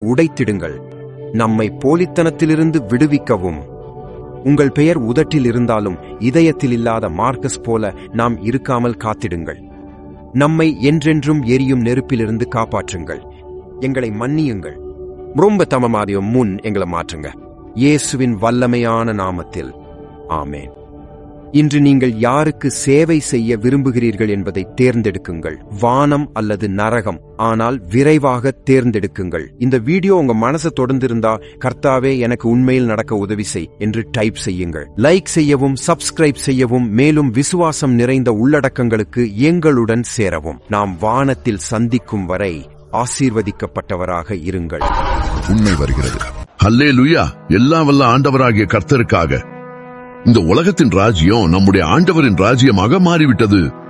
உடைத்திடுங்கள் நம்மை போலித்தனத்திலிருந்து விடுவிக்கவும் உங்கள் பெயர் உதட்டில் இருந்தாலும் இதயத்தில் இல்லாத மார்க்கஸ் போல நாம் இருக்காமல் காத்திடுங்கள் நம்மை என்றென்றும் எரியும் நெருப்பிலிருந்து காப்பாற்றுங்கள் எங்களை மன்னியுங்கள் ரொம்ப தமமாதியம் முன் எங்களை மாற்றுங்க இயேசுவின் வல்லமையான நாமத்தில் ஆமேன் இன்று நீங்கள் யாருக்கு சேவை செய்ய விரும்புகிறீர்கள் என்பதை தேர்ந்தெடுக்குங்கள் வானம் அல்லது நரகம் ஆனால் விரைவாக தேர்ந்தெடுக்குங்கள் இந்த வீடியோ உங்க மனசை தொடர்ந்திருந்தா கர்த்தாவே எனக்கு உண்மையில் நடக்க உதவி செய் என்று டைப் செய்யுங்கள் லைக் செய்யவும் சப்ஸ்கிரைப் செய்யவும் மேலும் விசுவாசம் நிறைந்த உள்ளடக்கங்களுக்கு எங்களுடன் சேரவும் நாம் வானத்தில் சந்திக்கும் வரை ஆசீர்வதிக்கப்பட்டவராக இருங்கள் உண்மை வருகிறது ஹல்லே லுயா எல்லா வல்ல ஆண்டவராகிய கர்த்தருக்காக இந்த உலகத்தின் ராஜ்யம் நம்முடைய ஆண்டவரின் ராஜ்யமாக மாறிவிட்டது